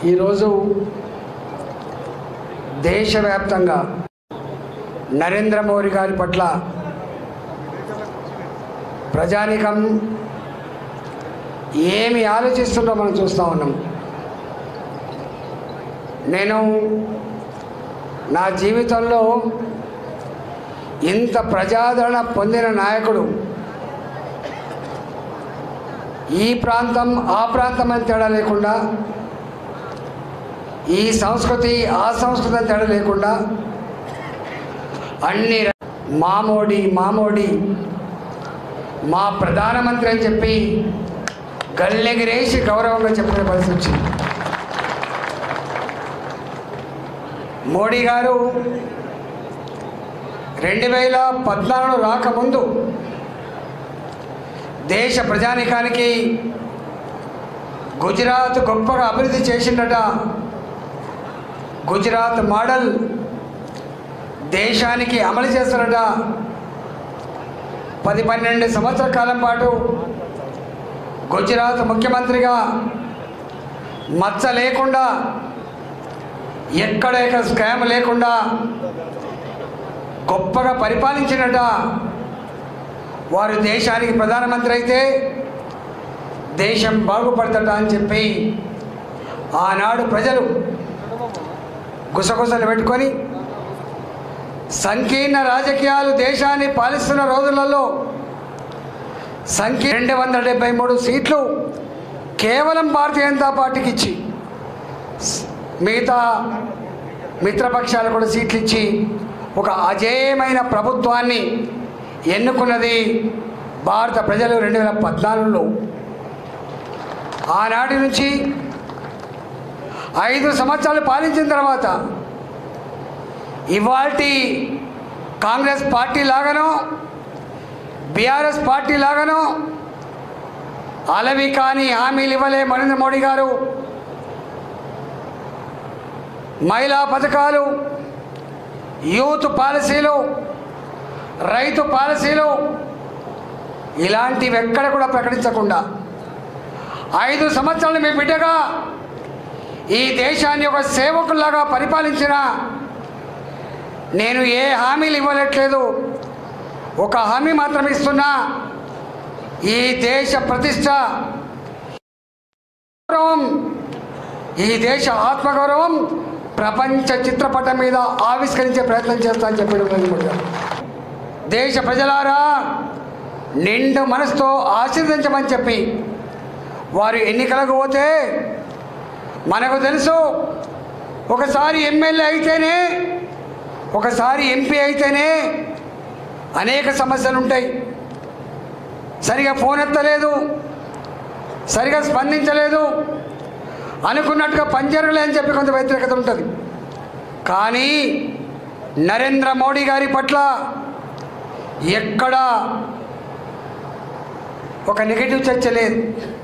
ఈరోజు దేశవ్యాప్తంగా నరేంద్ర మోడీ గారి పట్ల ప్రజానికం ఏమి ఆలోచిస్తుందో మనం చూస్తూ ఉన్నాం నేను నా జీవితంలో ఇంత ప్రజాదరణ పొందిన నాయకుడు ఈ ప్రాంతం ఆ ప్రాంతం అని తేడా లేకుండా ఈ సంస్కృతి ఆ సంస్కృతి అని తేడా లేకుండా అన్ని ర- మా మోడీ మా మోడీ మా ప్రధానమంత్రి అని చెప్పి గల్లెగిరేసి గౌరవంగా చెప్పిన పరిస్థితి వచ్చింది మోడీ గారు రెండు వేల పద్నాలుగు రాకముందు దేశ ప్రజానికానికి గుజరాత్ గొప్పగా అభివృద్ధి చేసిండట గుజరాత్ మోడల్ దేశానికి అమలు చేస్తారట పది పన్నెండు సంవత్సరాల కాలం పాటు గుజరాత్ ముఖ్యమంత్రిగా మచ్చ లేకుండా ఎక్కడ ఎక్కడ స్కామ్ లేకుండా గొప్పగా పరిపాలించినట వారు దేశానికి ప్రధానమంత్రి అయితే దేశం బాగుపడతట అని చెప్పి ఆనాడు ప్రజలు గుసగుసలు పెట్టుకొని సంకీర్ణ రాజకీయాలు దేశాన్ని పాలిస్తున్న రోజులలో సంకీ రెండు వందల డెబ్బై మూడు సీట్లు కేవలం భారతీయ జనతా పార్టీకి ఇచ్చి స్- మిగతా మిత్రపక్షాలు కూడా సీట్లు ఇచ్చి ఒక అజేయమైన ప్రభుత్వాన్ని ఎన్నుకున్నది భారత ప్రజలు రెండు వేల పద్నాలుగులో ఆనాటి నుంచి ఐదు సంవత్సరాలు పాలించిన తర్వాత ఇవాల్టి కాంగ్రెస్ పార్టీ లాగానో బీఆర్ఎస్ పార్టీ లాగానో అలవి కానీ హామీలు ఇవ్వలే నరేంద్ర మోడీ గారు మహిళా పథకాలు యూత్ పాలసీలు రైతు పాలసీలు ఇలాంటివి ఎక్కడ కూడా ప్రకటించకుండా ఐదు సంవత్సరాలు మీ బిడ్డగా ఈ దేశాన్ని ఒక సేవకుల్లాగా పరిపాలించిన నేను ఏ హామీలు ఇవ్వలేట్లేదు ఒక హామీ మాత్రం ఇస్తున్నా ఈ దేశ ప్రతిష్ట గౌరవం ఈ దేశ ఆత్మగౌరవం ప్రపంచ చిత్రపటం మీద ఆవిష్కరించే ప్రయత్నం చేస్తా అని చెప్పాడు నరేంద్ర మోడీ గారు దేశ ప్రజలారా నిండు మనసుతో ఆశీర్వదించమని చెప్పి వారు ఎన్నికలకు పోతే మనకు తెలుసు ఒకసారి ఎమ్మెల్యే అయితేనే ఒకసారి ఎంపీ అయితేనే అనేక సమస్యలు ఉంటాయి సరిగా ఫోన్ ఎత్తలేదు సరిగా స్పందించలేదు అనుకున్నట్టుగా పనిచేయలే అని చెప్పి కొంత వ్యతిరేకత ఉంటుంది కానీ నరేంద్ర మోడీ గారి పట్ల ఎక్కడ ఒక నెగిటివ్ చర్చ లేదు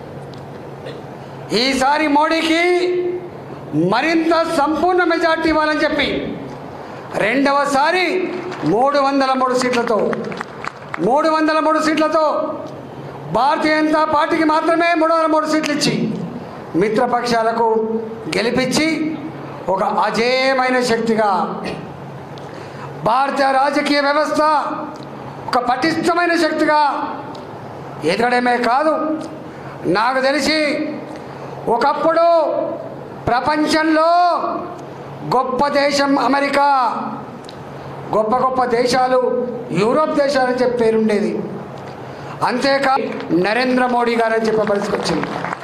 ఈసారి మోడీకి మరింత సంపూర్ణ మెజార్టీ ఇవ్వాలని చెప్పి రెండవసారి మూడు వందల మూడు సీట్లతో మూడు వందల మూడు సీట్లతో భారతీయ జనతా పార్టీకి మాత్రమే మూడు వందల మూడు సీట్లు ఇచ్చి మిత్రపక్షాలకు గెలిపించి ఒక అజేయమైన శక్తిగా భారతీయ రాజకీయ వ్యవస్థ ఒక పటిష్టమైన శక్తిగా ఎదగడమే కాదు నాకు తెలిసి ఒకప్పుడు ప్రపంచంలో గొప్ప దేశం అమెరికా గొప్ప గొప్ప దేశాలు యూరోప్ దేశాలని చెప్పి పేరుండేది అంతేకా నరేంద్ర మోడీ గారు అని చెప్పే పరిస్థితి వచ్చింది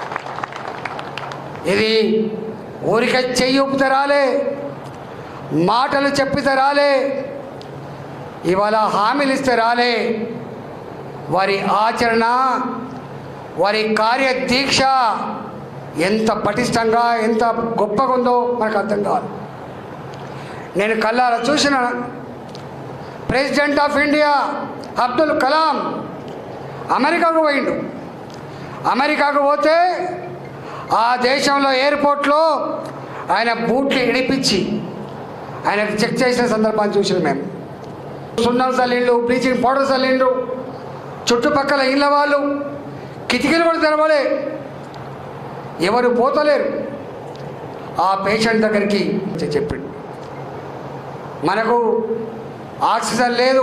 ఇది ఊరికే చెయ్యి ఊపితే రాలే మాటలు చెప్పితే రాలే ఇవాళ హామీలు ఇస్తే రాలే వారి ఆచరణ వారి కార్యదీక్ష ఎంత పటిష్టంగా ఎంత గొప్పగా ఉందో మనకు అర్థం కావాలి నేను కళ్ళారా చూసిన president of India Abdul Kalam అమెరికాకు పోయిండు అమెరికాకు పోతే ఆ దేశంలో ఎయిర్పోర్ట్లో ఆయన బూట్లు ఇడిపించి ఆయనకు చెక్ చేసిన సందర్భాన్ని చూసిన మేము సున్నం చల్లిండు బ్లీచింగ్ పౌడర్ చల్లిండు చుట్టుపక్కల ఇళ్ళ వాళ్ళు కిటికీలు కూడా తెరవలే ఎవరు పోతలేరు ఆ పేషెంట్ దగ్గరికి వచ్చి చెప్పిండు మనకు ఆక్సిజన్ లేదు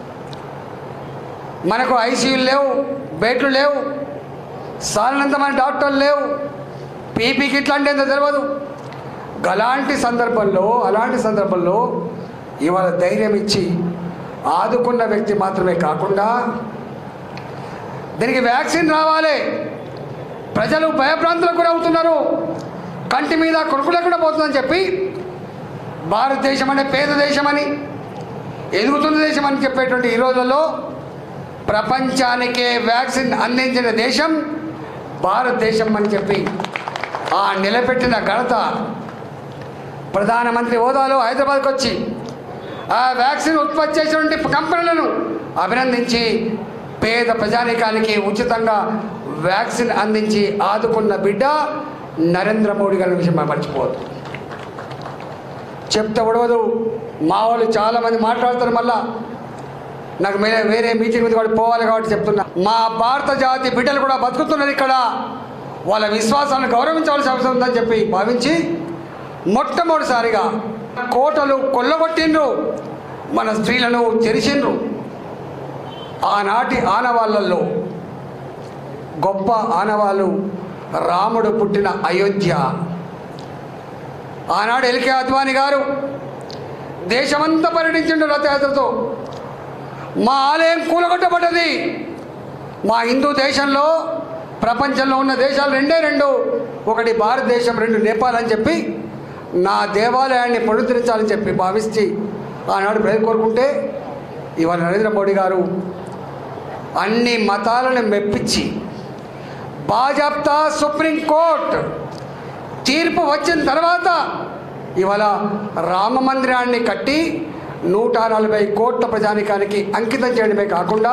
మనకు ఐసీయూలు లేవు బెడ్లు లేవు సాలినంతమైన డాక్టర్లు లేవు పీపీ కిట్లు అంటే ఏందో తెలియదు అలాంటి సందర్భంలో అలాంటి సందర్భంలో ఇవాళ ధైర్యం ఇచ్చి ఆదుకున్న వ్యక్తి మాత్రమే కాకుండా దీనికి వ్యాక్సిన్ రావాలి ప్రజలు భయభ్రాంతులకు గురవుతున్నారు కంటి మీద కొడుకులకు కూడా పోతుందని చెప్పి భారతదేశం అనే పేద దేశమని ఎదుగుతున్న దేశం అని చెప్పేటువంటి ఈ రోజుల్లో ప్రపంచానికే వ్యాక్సిన్ అందించిన దేశం భారతదేశం అని చెప్పి ఆ నిలబెట్టిన ఘనత ప్రధానమంత్రి హోదాలో హైదరాబాద్కి వచ్చి ఆ వ్యాక్సిన్ ఉత్పత్తి చేసినటువంటి కంపెనీలను అభినందించి పేద ప్రజానీకానికి ఉచితంగా వ్యాక్సిన్ అందించి ఆదుకున్న బిడ్డ నరేంద్ర మోడీ గారి విషయం మనం మర్చిపోవద్దు చెప్తే ఉడవదు మా వాళ్ళు చాలామంది మాట్లాడతారు మళ్ళా నాకు వేరే వేరే మీటింగ్ మీద కూడా పోవాలి కాబట్టి చెప్తున్నా మా భారత జాతి బిడ్డలు కూడా బతుకుతున్నారు ఇక్కడ వాళ్ళ విశ్వాసాలను గౌరవించవలసిన అవసరం ఉందని చెప్పి భావించి మొట్టమొదటిసారిగా కోటలు కొల్లగొట్టిండ్రు మన స్త్రీలను చెరిచిండ్రు ఆనాటి ఆనవాళ్ళల్లో గొప్ప ఆనవాళ్ళు రాముడు పుట్టిన అయోధ్య ఆనాడు ఎల్కే అద్వాని గారు దేశమంతా పర్యటించిండు రథయాత్రతో మా ఆలయం కూలగొట్టబడ్డది మా హిందూ దేశంలో ప్రపంచంలో ఉన్న దేశాలు రెండే రెండు ఒకటి భారతదేశం రెండు నేపాల్ అని చెప్పి నా దేవాలయాన్ని పునరుద్ధరించాలని చెప్పి భావించి ఆనాడు ప్రజలు కోరుకుంటే ఇవాళ నరేంద్ర మోడీ గారు అన్ని మతాలను మెప్పించి బాజాప్తా సుప్రీంకోర్ట్ తీర్పు వచ్చిన తర్వాత ఇవాళ రామ మందిరాన్ని కట్టి నూట నలభై కోట్ల ప్రజానికానికి అంకితం చేయడమే కాకుండా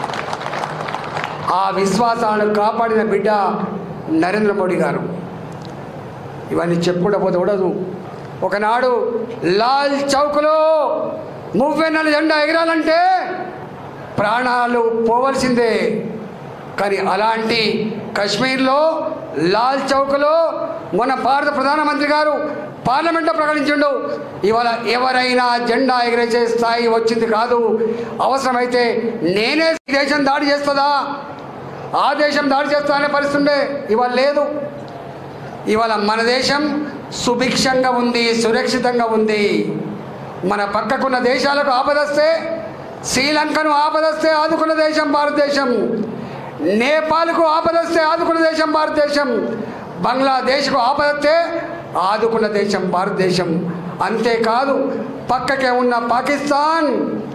ఆ విశ్వాసాలను కాపాడిన బిడ్డ నరేంద్ర మోడీ గారు ఇవన్నీ చెప్పుకుంటూ పోతే ఉండదు ఒకనాడు లాల్ చౌక్లో మువ్వెన్నెల జెండా ఎగరాలంటే ప్రాణాలు పోవలసిందే కానీ అలాంటి కశ్మీర్లో లాల్ చౌక్లో మన భారత ప్రధానమంత్రి గారు పార్లమెంట్లో ప్రకటించిండు ఇవాళ ఎవరైనా జెండా ఎగరేసే స్థాయి వచ్చింది కాదు అవసరమైతే నేనే ఈ దేశం దాడి చేస్తుందా ఆ దేశం దాడి చేస్తా అనే పరిస్థితి ఉండే ఇవాళ లేదు ఇవాళ మన దేశం సుభిక్షంగా ఉంది సురక్షితంగా ఉంది మన పక్కకున్న దేశాలకు ఆపదస్తే శ్రీలంకను ఆపదస్తే ఆదుకున్న దేశం భారతదేశం నేపాల్కు ఆపదస్తే ఆదుకున్న దేశం భారతదేశం బంగ్లాదేశ్కు ఆపదస్తే ఆదుకున్న దేశం భారతదేశం అంతేకాదు పక్కకే ఉన్న పాకిస్తాన్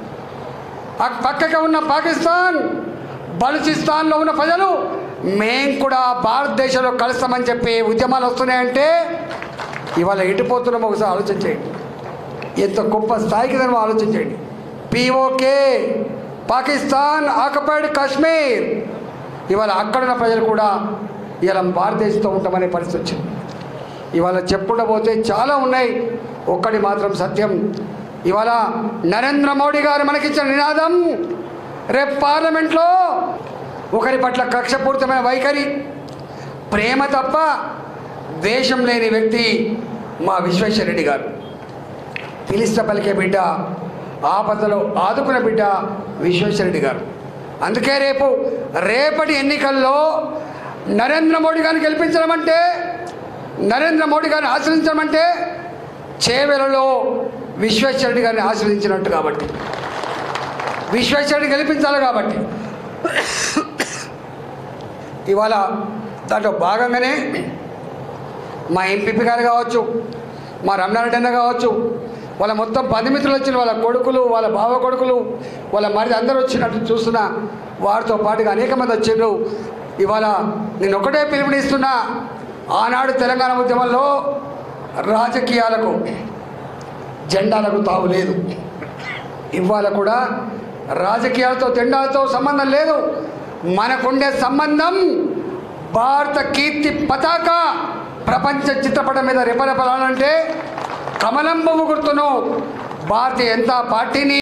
ఆ పక్కకే ఉన్న పాకిస్తాన్ బలూచిస్తాన్లో ఉన్న ప్రజలు మేం కూడా భారతదేశంలో కలుస్తామని చెప్పి ఉద్యమాలు వస్తున్నాయంటే ఇవాళ ఎటుపోతున్నామో ఒకసారి ఆలోచన చేయండి ఎంత గొప్ప స్థాయికి దాన్ని ఆలోచన చేయండి పిఓకే పాకిస్తాన్ ఆక్యుపైడ్ కాశ్మీర్ ఇవాళ అక్కడున్న ప్రజలు కూడా ఇవాళ భారతదేశంతో ఉంటామనే పరిస్థితి వచ్చింది ఇవాళ చెప్పుకుంటూ పోతే చాలా ఉన్నాయి ఒక్కటి మాత్రం సత్యం ఇవాళ నరేంద్ర మోడీ గారు మనకిచ్చిన నినాదం రేపు పార్లమెంట్లో ఒకరి పట్ల కక్షపూరితమైన వైఖరి ప్రేమ తప్ప ద్వేషం లేని వ్యక్తి మా విశ్వేశ్వరరెడ్డి గారు పిలిస్తే పలికే బిడ్డ ఆపదలో ఆదుకున్న బిడ్డ విశ్వేశ్వరరెడ్డి గారు అందుకే రేపు రేపటి ఎన్నికల్లో నరేంద్ర మోడీ గారిని గెలిపించడం అంటే నరేంద్ర మోడీ గారిని ఆశ్రయించడం అంటే చేవెలలో విశ్వేశ్వరరెడ్డి గారిని ఆశ్రయించినట్టు కాబట్టి విశ్వేశ్వరుడిని గెలిపించాలి కాబట్టి ఇవాళ దాంట్లో భాగంగానే మా ఎంపీపీ గారు కావచ్చు మా రమణారెడ్డి అన్న కావచ్చు వాళ్ళ మొత్తం పది మిత్రులు వచ్చిన వాళ్ళ కొడుకులు వాళ్ళ బావ కొడుకులు వాళ్ళ మరిది అందరూ వచ్చినట్టు చూస్తున్నా వారితో పాటుగా అనేక మంది వచ్చిండ్రు ఇవాళ నేను ఒకటే పిలుపునిస్తున్నా ఆనాడు తెలంగాణ ఉద్యమంలో రాజకీయాలకు జెండాలకు తావు లేదు ఇవాళ కూడా రాజకీయాలతో జెండాలతో సంబంధం లేదు మనకుండే సంబంధం భారత కీర్తి పతాక ప్రపంచ చిత్రపటం మీద రెపరెపలాలంటే కమలం పువ్వు గుర్తును భారతీయ జనతా పార్టీని